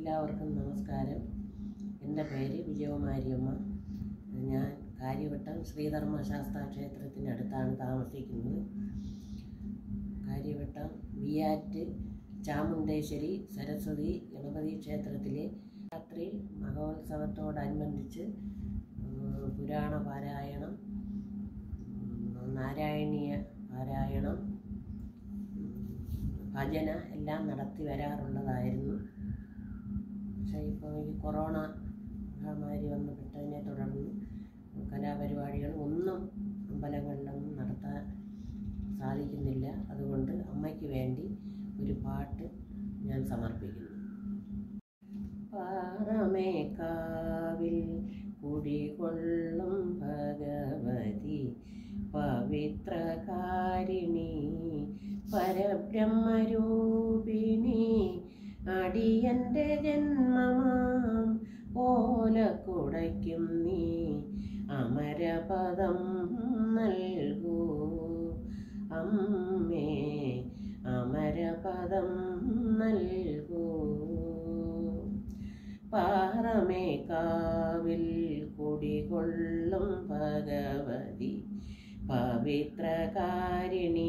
എല്ലാവർക്കും നമസ്കാരം എൻ്റെ പേര് വിജയകുമാരിയമ്മ ഞാൻ കാര്യവട്ടം ശ്രീധർമ്മ ശാസ്താ ക്ഷേത്രത്തിനടുത്താണ് താമസിക്കുന്നത് കാര്യവട്ടം വിയാറ്റ് ചാമുണ്ടേശ്വരി സരസ്വതി ഗണപതി ക്ഷേത്രത്തിലെ രാത്രി മഹോത്സവത്തോടനുബന്ധിച്ച് ഉം, പുരാണ പാരായണം ഉം, നാരായണീയ പാരായണം ഉം, ഭജന എല്ലാം നടത്തി വരാറുള്ളതായിരുന്നു പക്ഷേ ഇപ്പോൾ ഈ കൊറോണ മഹാമാരി വന്ന് പെട്ടതിനെ തുടർന്ന് കലാപരിപാടികൾ ഒന്നും അമ്പലങ്ങളിലൊന്നും നടത്താൻ സാധിക്കുന്നില്ല അതുകൊണ്ട് അമ്മയ്ക്ക് വേണ്ടി ഒരു പാട്ട് ഞാൻ സമർപ്പിക്കുന്നു പാറമേക്കാവിൽ കുടികൊള്ളും ഭഗവതി പവിത്രകാരിണി പരബ്രഹ്മരൂപിണി അടിയന്റെ ജന്മമാം ഓലക്കുടയ്ക്കും നീ അമരപദം നൽകൂ അമ്മേ അമരപദം നൽകൂ പാറമേക്കാവിൽ കുടികൊള്ളും ഭഗവതി പവിത്രകാരിണി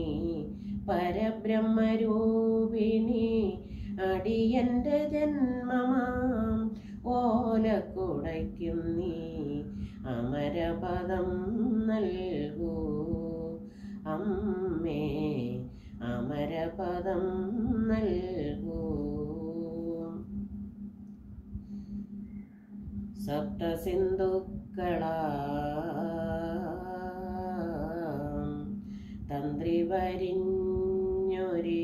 പരബ്രഹ്മരൂപിണി അടിയന്റെ ജന്മമാം ഓലക്കുടയ്ക്കും നീ അമരപദം നൽകൂ അമ്മേ അമരപദം നൽകൂ സപ്തസിന്ധുക്കളാം തന്ത്രി വരിഞ്ഞൊരേ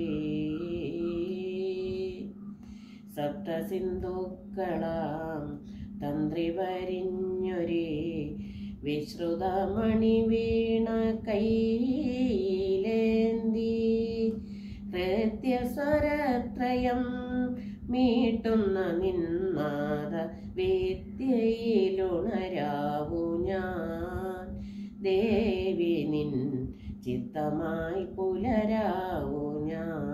സപ്തസിന്ധുക്കളാം തന്ത്രി വരിഞ്ഞൊരേ വിശ്രുതമണി വീണ കൈലേന്തി ഹൃദ്യസ്വരത്രയം മീട്ടുന്ന നിന്നാദ വിദ്യയിലുണരാവു ഞാൻ ദേവി നിൻ ചിത്തമായി പുലരാവു ഞാൻ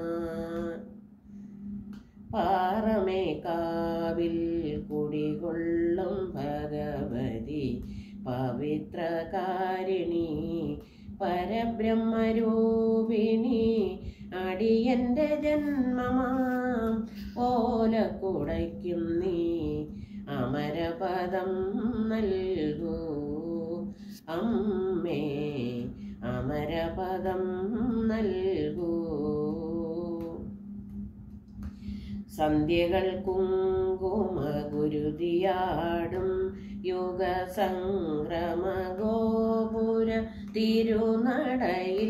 പാറമേക്കാവിൽ കുടികൊള്ളും ഭഗവതി പവിത്രകാരിണി പരബ്രഹ്മരൂപിണി അടിയന്റെ ജന്മമാം ഓലക്കുടയ്ക്കും നീ അമരപദം നൽകൂ അമ്മേ അമരപദം നൽകൂ സന്ധ്യകൾ കുങ്കുമ ഗുരുതിയാടും യുഗസംക്രമ ഗോപുര തിരുനടയിൽ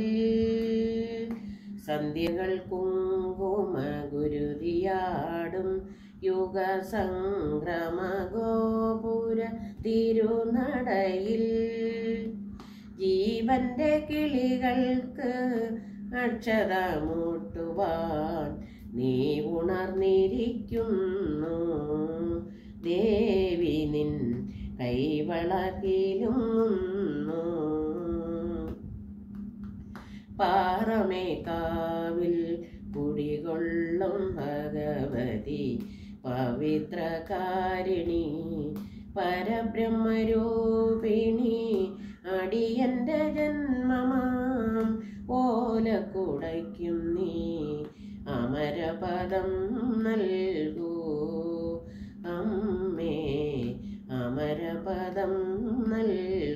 സന്ധ്യകൾ കുങ്കുമ ഗുരുതിയാടും യുഗസംക്രമ ഗോപുര തിരുനടയിൽ ജീവന്റെ കിളികൾക്ക് അക്ഷതമൂട്ടുവാൻ നീ ഉണർന്നിരിക്കുന്നു ദേവി നിൻ കൈവളകിലുന്നു പാറമേക്കാവിൽ കുടികൊള്ളും ഭഗവതി പവിത്രകാരിണി പരബ്രഹ്മരൂപിണി അടിയന്റെ ജന്മമാം ഓലക്കുടയ്ക്കും നീ അമരപദം നൽകൂ അമ്മേ അമരപദം നൽകൂ